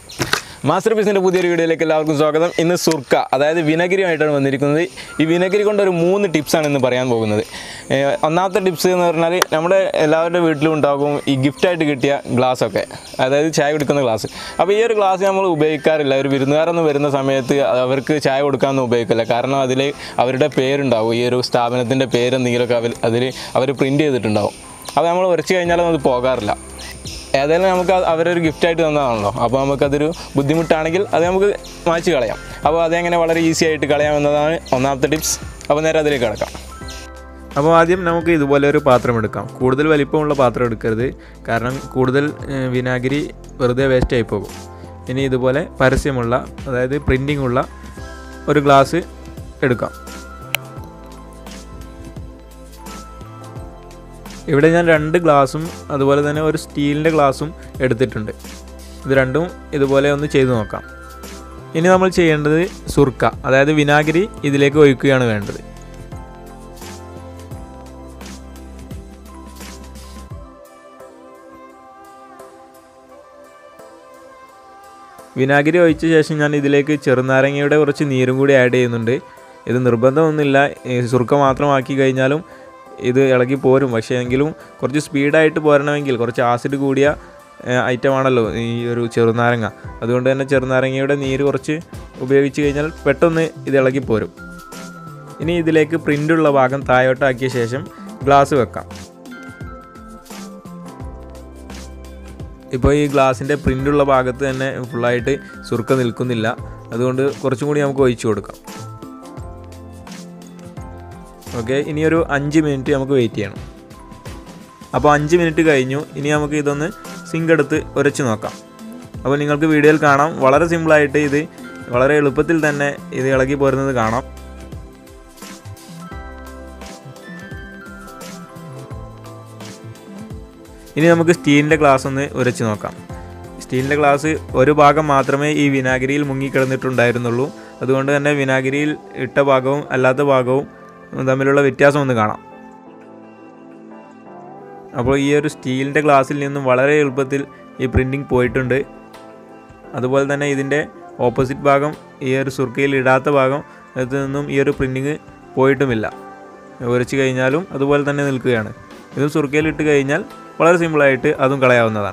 master പീസിൻ്റെ പുതിയൊരു വീഡിയോയിലേക്ക് എല്ലാവർക്കും സ്വാഗതം ഇന്ന് സുർക്ക അതായത് വിനഗിരിയുമായിട്ടാണ് വന്നിരിക്കുന്നത് ഈ വിനഗിരി കൊണ്ട് ഒരു മൂന്ന് ടിപ്സാണ് ഇന്ന് പറയാൻ പോകുന്നത് ഏഹ് ഒന്നാമത്തെ ടിപ്സ് എന്ന് പറഞ്ഞാൽ നമ്മുടെ എല്ലാവരുടെ വീട്ടിലും ഉണ്ടാകും ഈ ഗിഫ്റ്റായിട്ട് കിട്ടിയ ഗ്ലാസ് ഒക്കെ അതായത് ചായ കുടിക്കുന്ന ഗ്ലാസ് അപ്പോൾ ഈ ഒരു ഗ്ലാസ് നമ്മൾ ഉപയോഗിക്കാറില്ല ഒരു വിരുന്നുകാരൊന്നും വരുന്ന സമയത്ത് അവർക്ക് ചായ കൊടുക്കാനൊന്നും ഉപയോഗിക്കില്ല കാരണം അതിൽ അവരുടെ പേരുണ്ടാവും ഈ ഒരു സ്ഥാപനത്തിൻ്റെ പേര് എന്തെങ്കിലുമൊക്കെ അവർ അതിൽ അവർ പ്രിൻറ്റ് ചെയ്തിട്ടുണ്ടാവും അപ്പോൾ നമ്മൾ ഉരച്ച് കഴിഞ്ഞാലൊന്നും അത് പോകാറില്ല ഏതായാലും നമുക്ക് അത് അവരൊരു ഗിഫ്റ്റായിട്ട് തന്നതാണല്ലോ അപ്പോൾ നമുക്കതൊരു ബുദ്ധിമുട്ടാണെങ്കിൽ അത് നമുക്ക് മായ്ച്ച് കളയാം അപ്പോൾ അതെങ്ങനെ വളരെ ഈസി ആയിട്ട് കളയാം എന്നതാണ് ഒന്നാമത്തെ ടിപ്സ് അപ്പോൾ നേരെ അതിലേക്ക് കിടക്കാം അപ്പോൾ ആദ്യം നമുക്ക് ഇതുപോലെ ഒരു പാത്രം എടുക്കാം കൂടുതൽ വലിപ്പമുള്ള പാത്രം എടുക്കരുത് കാരണം കൂടുതൽ ഏഹ്, വിനാഗിരി വെറുതെ വേസ്റ്റ് ആയി പോകും ഇനി ഇതുപോലെ പരസ്യമുള്ള അതായത് പ്രിൻറ്റിംഗ് ഉള്ള ഒരു ഗ്ലാസ് എടുക്കാം ഇവിടെ ഞാൻ രണ്ട് ഗ്ലാസും അതുപോലെ തന്നെ ഒരു സ്റ്റീലിൻ്റെ ഗ്ലാസും എടുത്തിട്ടുണ്ട് ഇത് രണ്ടും ഇതുപോലെ ഒന്ന് ചെയ്തു നോക്കാം ഇനി നമ്മൾ ചെയ്യേണ്ടത് സുർക്ക അതായത് വിനാഗിരി ഇതിലേക്ക് ഒഴിക്കുകയാണ് വേണ്ടത് വിനാഗിരി ഒഴിച്ച ശേഷം ഞാൻ ഇതിലേക്ക് ചെറുനാരങ്ങയുടെ കുറച്ച് നീരും കൂടി ആഡ് ചെയ്യുന്നുണ്ട് ഇത് നിർബന്ധമൊന്നുമില്ല ഈ സുർക്ക മാത്രമാക്കി കഴിഞ്ഞാലും ഇത് ഇളകി പോരും പക്ഷേ എങ്കിലും കുറച്ച് സ്പീഡായിട്ട് പോരണമെങ്കിൽ കുറച്ച് ആസിഡ് കൂടിയ ഐറ്റം ആണല്ലോ ഈ ഒരു ചെറുനാരങ്ങ അതുകൊണ്ട് തന്നെ ചെറുനാരങ്ങയുടെ നീര് കുറച്ച് ഉപയോഗിച്ച് കഴിഞ്ഞാൽ പെട്ടെന്ന് ഇത് ഇളകി പോരും ഇനി ഇതിലേക്ക് പ്രിൻ്റുള്ള ഭാഗം താഴോട്ടാക്കിയ ശേഷം ഗ്ലാസ് വെക്കാം ഇപ്പോൾ ഈ ഗ്ലാസിൻ്റെ പ്രിൻ്റുള്ള ഭാഗത്ത് തന്നെ ഫുള്ളായിട്ട് സുർക്ക നിൽക്കുന്നില്ല അതുകൊണ്ട് കുറച്ചും കൂടി നമുക്ക് ഒഴിച്ചു കൊടുക്കാം ഓക്കെ ഇനി ഒരു അഞ്ച് മിനിറ്റ് നമുക്ക് വെയിറ്റ് ചെയ്യണം അപ്പോൾ അഞ്ച് മിനിറ്റ് കഴിഞ്ഞു ഇനി നമുക്ക് ഇതൊന്ന് സിങ്ക് എടുത്ത് ഉരച്ച് നോക്കാം അപ്പോൾ നിങ്ങൾക്ക് വീഡിയോയിൽ കാണാം വളരെ സിമ്പിളായിട്ട് ഇത് വളരെ എളുപ്പത്തിൽ തന്നെ ഇത് ഇളകി പോരുന്നത് കാണാം ഇനി നമുക്ക് സ്റ്റീലിൻ്റെ ഗ്ലാസ് ഒന്ന് ഉരച്ച് നോക്കാം സ്റ്റീലിൻ്റെ ഗ്ലാസ് ഒരു ഭാഗം മാത്രമേ ഈ വിനാഗിരിയിൽ മുങ്ങിക്കിടന്നിട്ടുണ്ടായിരുന്നുള്ളൂ അതുകൊണ്ട് തന്നെ വിനാഗിരിയിൽ ഇട്ട ഭാഗവും അല്ലാത്ത ഭാഗവും തമ്മിലുള്ള വ്യത്യാസം ഒന്ന് കാണാം അപ്പോൾ ഈ ഒരു സ്റ്റീലിൻ്റെ ഗ്ലാസ്സിൽ നിന്നും വളരെ എളുപ്പത്തിൽ ഈ പ്രിൻറ്റിങ് പോയിട്ടുണ്ട് അതുപോലെ തന്നെ ഇതിൻ്റെ ഓപ്പോസിറ്റ് ഭാഗം ഈ ഒരു സുർക്കയിൽ ഇടാത്ത ഭാഗം അതിൽ നിന്നും ഈ ഒരു പ്രിൻറ്റിങ് പോയിട്ടുമില്ല ഉരച്ച് കഴിഞ്ഞാലും അതുപോലെ തന്നെ നിൽക്കുകയാണ് ഇത് സുർക്കയിൽ ഇട്ട് കഴിഞ്ഞാൽ വളരെ സിമ്പിളായിട്ട് അതും കളയാവുന്നതാണ്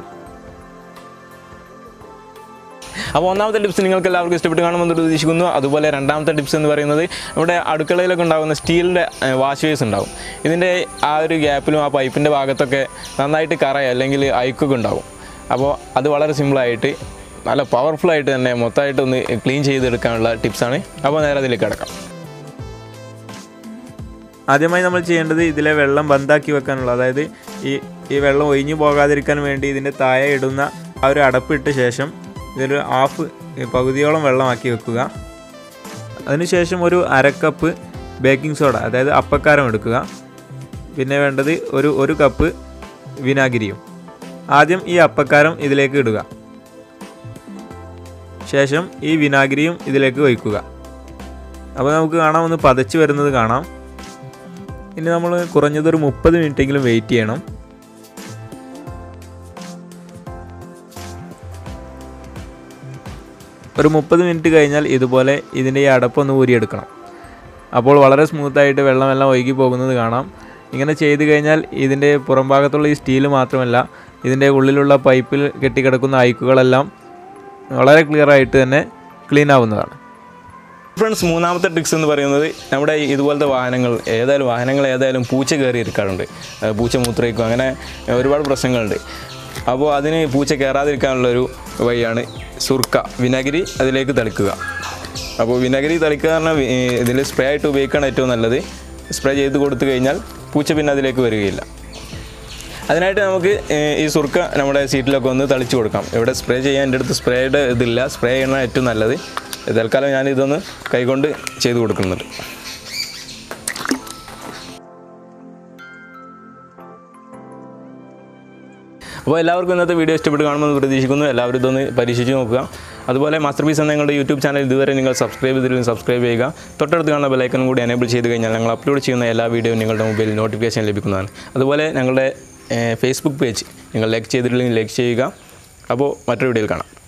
അപ്പോൾ ഒന്നാമത്തെ ടിപ്സ് നിങ്ങൾക്ക് എല്ലാവർക്കും ഇഷ്ടപ്പെട്ട് കാണുമെന്ന് പ്രതീക്ഷിക്കുന്നു അതുപോലെ രണ്ടാമത്തെ ടിപ്സ് എന്ന് പറയുന്നത് നമ്മുടെ അടുക്കളയിലൊക്കെ ഉണ്ടാകുന്ന സ്റ്റീലിൻ്റെ വാഷ് വേസ് ഉണ്ടാവും ഇതിൻ്റെ ആ ഒരു ഗ്യാപ്പിലും ആ പൈപ്പിൻ്റെ ഭാഗത്തൊക്കെ നന്നായിട്ട് കറയ അല്ലെങ്കിൽ അയക്കൊക്കെ ഉണ്ടാവും അപ്പോൾ അത് വളരെ സിമ്പിളായിട്ട് നല്ല പവർഫുള്ളായിട്ട് തന്നെ മൊത്തമായിട്ട് ഒന്ന് ക്ലീൻ ചെയ്തെടുക്കാനുള്ള ടിപ്സാണ് അപ്പോൾ നേരെ അതിലേക്ക് കിടക്കാം ആദ്യമായി നമ്മൾ ചെയ്യേണ്ടത് ഇതിലെ വെള്ളം ബന്ധാക്കി വെക്കാനുള്ള അതായത് ഈ ഈ വെള്ളം ഒഴിഞ്ഞു പോകാതിരിക്കാൻ വേണ്ടി ഇതിൻ്റെ താഴെ ഇടുന്ന ആ ഒരു അടപ്പിട്ട ശേഷം ഇതൊരു ഹാഫ് പകുതിയോളം വെള്ളമാക്കി വെക്കുക അതിനുശേഷം ഒരു അരക്കപ്പ് ബേക്കിംഗ് സോഡ അതായത് അപ്പക്കാരം എടുക്കുക പിന്നെ വേണ്ടത് ഒരു ഒരു കപ്പ് വിനാഗിരിയും ആദ്യം ഈ അപ്പക്കാരം ഇതിലേക്ക് ഇടുക ശേഷം ഈ വിനാഗിരിയും ഇതിലേക്ക് ഒഴിക്കുക അപ്പോൾ നമുക്ക് കാണാം ഒന്ന് പതച്ച് വരുന്നത് കാണാം ഇനി നമ്മൾ കുറഞ്ഞതൊരു മുപ്പത് മിനിറ്റെങ്കിലും വെയിറ്റ് ചെയ്യണം ഒരു മുപ്പത് മിനിറ്റ് കഴിഞ്ഞാൽ ഇതുപോലെ ഇതിൻ്റെ ഈ അടപ്പൊന്ന് ഊരിയെടുക്കണം അപ്പോൾ വളരെ സ്മൂത്തായിട്ട് വെള്ളമെല്ലാം ഒഴുകി പോകുന്നത് കാണാം ഇങ്ങനെ ചെയ്ത് കഴിഞ്ഞാൽ ഇതിൻ്റെ പുറം ഭാഗത്തുള്ള ഈ സ്റ്റീൽ മാത്രമല്ല ഇതിൻ്റെ ഉള്ളിലുള്ള പൈപ്പിൽ കെട്ടിക്കിടക്കുന്ന അയക്കുകളെല്ലാം വളരെ ക്ലിയർ ആയിട്ട് തന്നെ ക്ലീൻ ആവുന്നതാണ് ഫ്രണ്ട്സ് മൂന്നാമത്തെ ട്രിക്സ് എന്ന് പറയുന്നത് നമ്മുടെ ഈ ഇതുപോലത്തെ വാഹനങ്ങൾ ഏതായാലും വാഹനങ്ങൾ ഏതായാലും പൂച്ച കയറി ഇരിക്കാറുണ്ട് ഏഹ് പൂച്ച മൂത്രയ്ക്കും അങ്ങനെ ഒരുപാട് പ്രശ്നങ്ങളുണ്ട് അപ്പോൾ അതിന് പൂച്ച കയറാതിരിക്കാനുള്ളൊരു വഴിയാണ് സുർക്ക വിനാഗിരി അതിലേക്ക് തളിക്കുക അപ്പോൾ വിനാഗിരി തളിക്കുക എന്ന് പറഞ്ഞാൽ ഇതിൽ സ്പ്രേ ആയിട്ട് ഉപയോഗിക്കുകയാണ് ഏറ്റവും നല്ലത് സ്പ്രേ ചെയ്ത് കൊടുത്തു കഴിഞ്ഞാൽ പൂച്ച പിന്നെ അതിലേക്ക് വരികയില്ല അതിനായിട്ട് നമുക്ക് ഏഹ്, ഈ സുർക്ക നമ്മുടെ സീറ്റിലൊക്കെ ഒന്ന് തളിച്ചു കൊടുക്കാം ഇവിടെ സ്പ്രേ ചെയ്യാൻ എൻ്റെ അടുത്ത് സ്പ്രേയുടെ ഇതില്ല സ്പ്രേ ചെയ്യണ ഏറ്റവും നല്ലത് തൽക്കാലം ഞാൻ ഇതൊന്ന് കൈകൊണ്ട് ചെയ്ത് കൊടുക്കുന്നുണ്ട് അപ്പോൾ എല്ലാവർക്കും ഇന്നത്തെ വീഡിയോ ഇഷ്ടപ്പെട്ട് കാണുമെന്ന് പ്രതീക്ഷിക്കുന്നു എല്ലാവരും ഇതൊന്ന് പരീക്ഷിച്ച് നോക്കുക അതുപോലെ മാസ്റ്റർ പീസ് എന്ന ഞങ്ങളുടെ യൂട്യൂബ് ചാനൽ ഇതുവരെ നിങ്ങൾ സബ്സ്ക്രൈബ് ചെയ്തില്ലെങ്കിൽ സബ്സ്ക്രൈബ് ചെയ്യുക തൊട്ടടുത്ത് കാണുന്ന ബെലൈക്കനും കൂടി എനേബിൾ ചെയ്ത് കഴിഞ്ഞാൽ ഞങ്ങൾ അപ്ലോഡ് ചെയ്യുന്ന എല്ലാ വീഡിയോയും നിങ്ങളുടെ മൊബൈലിൽ നോട്ടിഫിക്കേഷൻ ലഭിക്കുന്നതാണ് അതുപോലെ ഞങ്ങളുടെ ഫേസ്ബുക്ക് പേജ് നിങ്ങൾ ലൈക്ക് ചെയ്തിട്ടില്ലെങ്കിൽ ലൈക്ക് ചെയ്യുക അപ്പോൾ മറ്റൊരു വീഡിയോയിൽ കാണാം